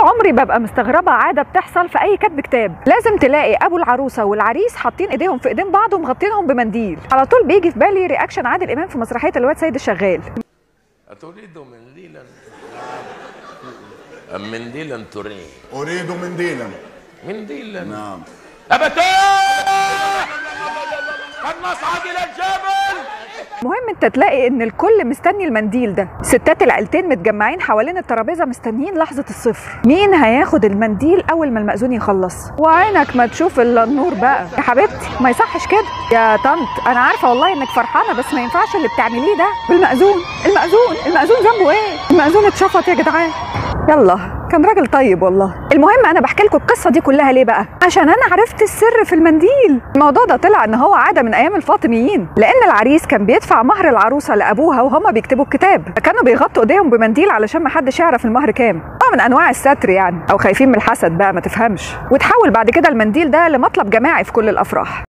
عمري ببقى مستغربه عاده بتحصل في اي كتب كتاب لازم تلاقي ابو العروسه والعريس حاطين ايديهم في ايدين بعض ومغطينهم بمنديل على طول بيجي في بالي رياكشن عادل امام في مسرحيه الواد سيد الشغال أتريد منديلا أم منديلا تريد أريد منديلا منديلا نعم أبتاه قد نصعد إلى الجبل المهم انت تلاقي ان الكل مستني المنديل ده ستات العيلتين متجمعين حوالين الترابيزه مستنيين لحظه الصفر مين هياخد المنديل اول ما المأذون يخلص وعينك ما تشوف الا النور بقى يا حبيبتي ما يصحش كده يا طنط انا عارفه والله انك فرحانه بس ما ينفعش اللي بتعمليه ده بالمأذون المأذون المأذون ذنبه ايه المأذون اتشفط يا جدعان يلا كان راجل طيب والله المهم انا بحكي لكم القصه دي كلها ليه بقى عشان انا عرفت السر في المنديل الموضوع ده طلع ان هو عاده من ايام الفاطميين لان العريس كان بيدفع مهر العروسه لابوها وهما بيكتبوا الكتاب فكانوا بيغطوا ايديهم بمنديل علشان ما حدش يعرف المهر كام نوع من انواع الستر يعني او خايفين من الحسد بقى ما تفهمش وتحول بعد كده المنديل ده لمطلب جماعي في كل الافراح